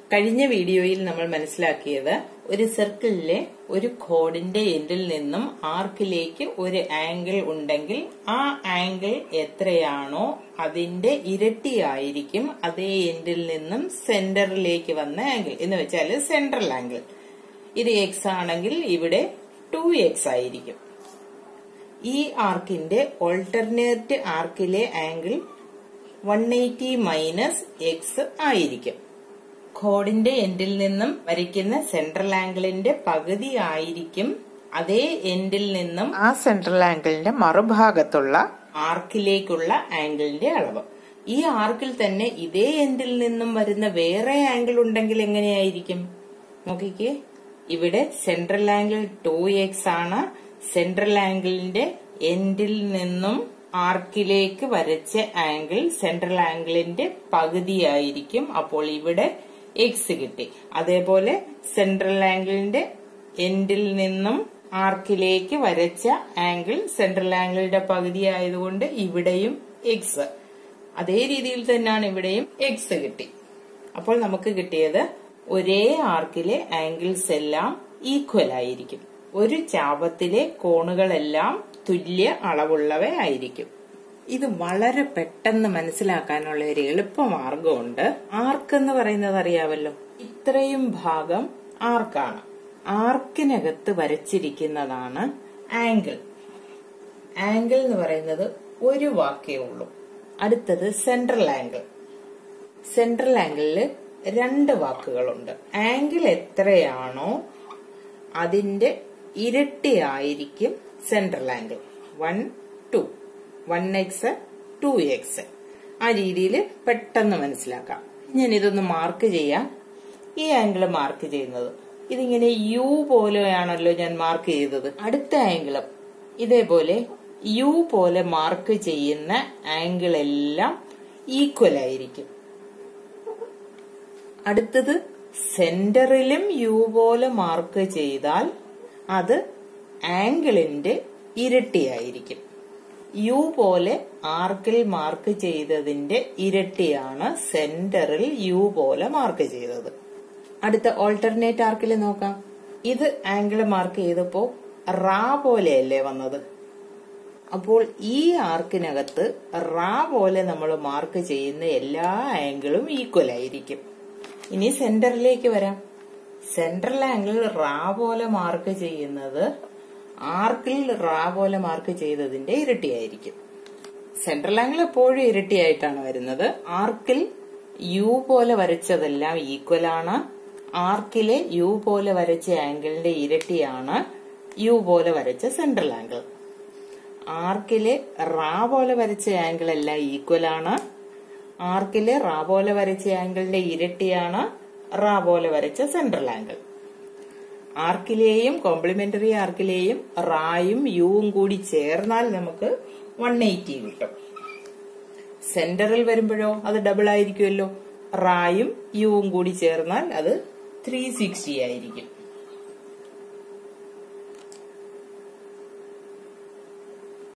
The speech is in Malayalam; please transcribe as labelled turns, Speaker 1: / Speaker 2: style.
Speaker 1: കഴിഞ്ഞ വീഡിയോയിൽ നമ്മൾ മനസ്സിലാക്കിയത് ഒരു സർക്കിളിലെ ഒരു കോഡിന്റെ എൻഡിൽ നിന്നും ആർക്കിലേക്ക് ഒരു ആംഗിൾ ഉണ്ടെങ്കിൽ ആ ആംഗിൾ എത്രയാണോ അതിന്റെ ഇരട്ടിയായിരിക്കും അതേ എൻഡിൽ നിന്നും സെന്ററിലേക്ക് വന്ന ആംഗിൾ എന്ന് വെച്ചാൽ സെൻട്രൽ ആംഗിൾ ഇത് എക്സ് ആണെങ്കിൽ ഇവിടെ ടു എക്സ് ആയിരിക്കും ഈ ആർക്കിന്റെ ഓൾട്ടർനേറ്റ് ആർക്കിലെ angle one eighty minus x ആയിരിക്കും കോഡിന്റെ എൻഡിൽ നിന്നും വരയ്ക്കുന്ന സെൻട്രൽ ആംഗിളിന്റെ പകുതി ആയിരിക്കും അതേ എൻഡിൽ നിന്നും ആ സെൻട്രൽ ആംഗിളിന്റെ മറുഭാഗത്തുള്ള ആർക്കിലേക്കുള്ള ആംഗിളിന്റെ അളവ് ഈ ആർക്കിൽ തന്നെ ഇതേ എൻഡിൽ നിന്നും വരുന്ന വേറെ ആംഗിൾ ഉണ്ടെങ്കിൽ എങ്ങനെയായിരിക്കും നോക്കിക്കേ ഇവിടെ സെൻട്രൽ ആംഗിൾ ടു എക്സ് ആണ് സെൻട്രൽ ആംഗിളിന്റെ എൻഡിൽ നിന്നും ആർക്കിലേക്ക് വരച്ച ആംഗിൾ സെൻട്രൽ ആംഗിളിന്റെ പകുതിയായിരിക്കും അപ്പോൾ ഇവിടെ എക്സ് കിട്ടി അതേപോലെ സെൻട്രൽ ആംഗിളിന്റെ എൻഡിൽ നിന്നും ആർക്കിലേക്ക് വരച്ച ആംഗിൾ സെൻട്രൽ ആംഗിളിന്റെ പകുതി ആയതുകൊണ്ട് ഇവിടെയും എക്സ് അതേ രീതിയിൽ തന്നെയാണ് ഇവിടെയും എക്സ് കിട്ടി അപ്പോൾ നമുക്ക് കിട്ടിയത് ഒരേ ആർക്കിലെ ആംഗിൾസ് എല്ലാം ഈക്വൽ ആയിരിക്കും ഒരു ചാപത്തിലെ കോണുകളെല്ലാം തുല്യ അളവുള്ളവയായിരിക്കും ഇത് വളരെ പെട്ടെന്ന് മനസ്സിലാക്കാനുള്ള ഒരു എളുപ്പമാർഗമുണ്ട് ആർക്ക് എന്ന് പറയുന്നത് അറിയാവല്ലോ ഇത്രയും ഭാഗം ആർക്കാണ് ആർക്കിനകത്ത് വരച്ചിരിക്കുന്നതാണ് ആംഗിൾ ആംഗിൾ എന്ന് പറയുന്നത് ഒരു വാക്കേ ഉള്ളൂ അടുത്തത് സെൻട്രൽ ആംഗിൾ സെൻട്രൽ ആംഗിളില് രണ്ട് വാക്കുകളുണ്ട് ആംഗിൾ എത്രയാണോ അതിന്റെ ഇരട്ടിയായിരിക്കും central angle one two one x two x ആ രീതിയിൽ പെട്ടെന്ന് മനസ്സിലാക്കാം ഞാൻ ഇതൊന്ന് മാർക്ക് ചെയ്യാം ഈ ആംഗിൾ മാർക്ക് ചെയ്യുന്നത് ഇതിങ്ങനെ യു പോലെയാണല്ലോ ഞാൻ മാർക്ക് ചെയ്തത് അടുത്ത ആംഗിളും ഇതേപോലെ യു പോലെ മാർക്ക് ചെയ്യുന്ന ആംഗിൾ എല്ലാം ഈക്വൽ ആയിരിക്കും അടുത്തത് സെന്ററിലും യു പോലെ മാർക്ക് ചെയ്താൽ അത് ആംഗിളിന്റെ ഇരട്ടിയായിരിക്കും യു പോലെ ആർക്കിൽ മാർക്ക് ചെയ്തതിന്റെ ഇരട്ടിയാണ് സെന്ററിൽ യു പോലെ മാർക്ക് ചെയ്തത് അടുത്ത ഓൾട്ടർനേറ്റ് ആർക്കിൽ നോക്കാം ഇത് ആംഗിൾ മാർക്ക് ചെയ്തപ്പോ റാ പോലെയല്ലേ വന്നത് അപ്പോൾ ഈ ആർക്കിനകത്ത് റാ പോലെ നമ്മൾ മാർക്ക് ചെയ്യുന്ന എല്ലാ ആംഗിളും ഈക്വൽ ആയിരിക്കും ഇനി സെന്ററിലേക്ക് വരാം സെൻട്രൽ ആംഗിൾ റാ പോലെ മാർക്ക് ചെയ്യുന്നത് ആർക്കിൽ റാ പോലെ മാർക്ക് ചെയ്തതിന്റെ ഇരട്ടിയായിരിക്കും സെൻട്രൽ ആംഗിൾ എപ്പോഴും ഇരട്ടിയായിട്ടാണ് വരുന്നത് ആർക്കിൽ യു പോലെ വരച്ചതെല്ലാം ഈക്വൽ ആണ് ആർക്കിലെ യു പോലെ വരച്ച ആംഗിളിന്റെ ഇരട്ടിയാണ് യു പോലെ വരച്ച സെൻട്രൽ ആംഗിൾ ആർക്കിലെ റാ പോലെ വരച്ച ആംഗിൾ എല്ലാം ഈക്വൽ ആണ് ആർക്കിലെ റാ പോലെ വരച്ച ആംഗിളിന്റെ ഇരട്ടിയാണ് റാ പോലെ വരച്ച സെൻട്രൽ ആംഗിൾ ആർക്കിലെയും കോംപ്ലിമെന്ററി ആർക്കിലെയും റായും യുവും കൂടി ചേർന്നാൽ നമുക്ക് വൺ എയ്റ്റി കിട്ടും സെന്ററിൽ വരുമ്പോഴോ അത് ഡബിൾ ആയിരിക്കുമല്ലോ റായും യുവും കൂടി ചേർന്നാൽ അത് ത്രീ സിക്സ്റ്റി ആയിരിക്കും